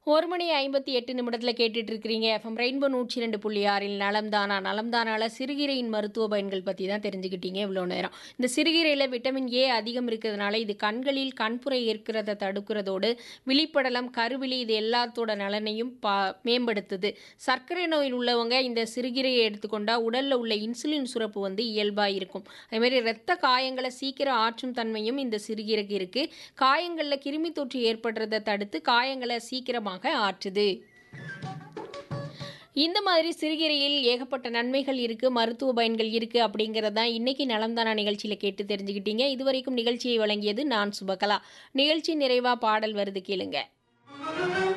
ஒரு மணி ஐம்பத்தி எட்டு நிமிடத்தில் கேட்டுட்டு இருக்கிறீங்க எஃப்எம் ரெயின்போ நூற்றி ரெண்டு புள்ளி ஆறில் நலம்தானா நலம்தானால சிறுகீரையின் மருத்துவ பயன்கள் பற்றி தான் தெரிஞ்சுக்கிட்டீங்க இவ்வளோ நேரம் இந்த சிறுகீரையில் விட்டமின் ஏ அதிகம் இருக்கிறதுனால இது கண்களில் கண்புரை ஏற்கிறத தடுக்கிறதோடு விழிப்படலம் கருவிழி இது எல்லாத்தோட நலனையும் பா மேம்படுத்துது சர்க்கரை நோயில் உள்ளவங்க இந்த சிறுகீரையை எடுத்துக்கொண்டா உடலில் உள்ள இன்சுலின் சுரப்பு வந்து இயல்பாக இருக்கும் அதேமாதிரி இரத்த காயங்களை சீக்கிரம் ஆற்றும் தன்மையும் இந்த சிறுகீரைக்கு இருக்குது காயங்களில் கிருமி தொற்று ஏற்படுறதை தடுத்து காயங்களை சீக்கிரமாக ஆற்றுது இந்த மாதிரி சிறுகீரையில் ஏகப்பட்ட நன்மைகள் இருக்குது மருத்துவ பயன்கள் இருக்குது அப்படிங்கிறது தான் இன்றைக்கி நலம்தானா நிகழ்ச்சியில் கேட்டு தெரிஞ்சுக்கிட்டீங்க இதுவரைக்கும் நிகழ்ச்சியை வழங்கியது நான் சுபகலா நிகழ்ச்சி நிறைவாக பாடல் வருது கேளுங்க